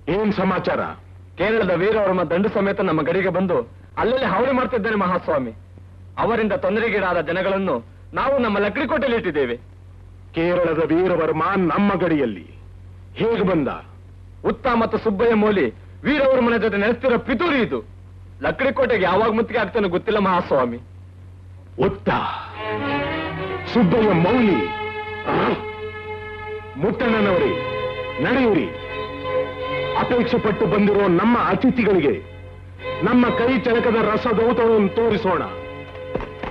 ಏನ್ ಸಮಾಚಾರ ಕೇರಳದ ವೀರವರ್ಮ ದಂಡು ಸಮೇತ ನಮ್ಮ ಗಡಿಗೆ ಬಂದು ಅಲ್ಲಲ್ಲಿ ಹಾವಳಿ ಮಾಡ್ತಿದ್ದಾನೆ ಮಹಾಸ್ವಾಮಿ ಅವರಿಂದ ತೊಂದರೆಗೀಡಾದ ಜನಗಳನ್ನು ನಾವು ನಮ್ಮ ಲಕ್ಡಿಕೋಟೆಯಲ್ಲಿ ಇಟ್ಟಿದ್ದೇವೆ ಕೇರಳದ ವೀರವರ್ಮ ನಮ್ಮ ಗಡಿಯಲ್ಲಿ ಹೇಗೆ ಬಂದ ಉತ್ತ ಮತ್ತು ಸುಬ್ಬಯ್ಯ ಮೋಲಿ ವೀರವರ್ಮನ ಜೊತೆ ನೆಲೆಸ್ತಿರೋ ಪಿತೂರಿ ಇದು ಲಕ್ಡಿಕೋಟೆಗೆ ಯಾವಾಗ ಮುತ್ತಿಗೆ ಆಗ್ತಾನೆ ಗೊತ್ತಿಲ್ಲ ಮಹಾಸ್ವಾಮಿ ಉತ್ತ ಸುಬ್ಬಯ್ಯ ಮೌಲಿ ಆ? ಮುತ್ತಣ್ಣನವರೇ ನಡೆಯಿರಿ ಅಪೇಕ್ಷೆ ಪಟ್ಟು ಬಂದಿರೋ ನಮ್ಮ ಅತಿಥಿಗಳಿಗೆ ನಮ್ಮ ಕೈ ಚಳಕದ ರಸದೌತವನ್ನು ತೋರಿಸೋಣ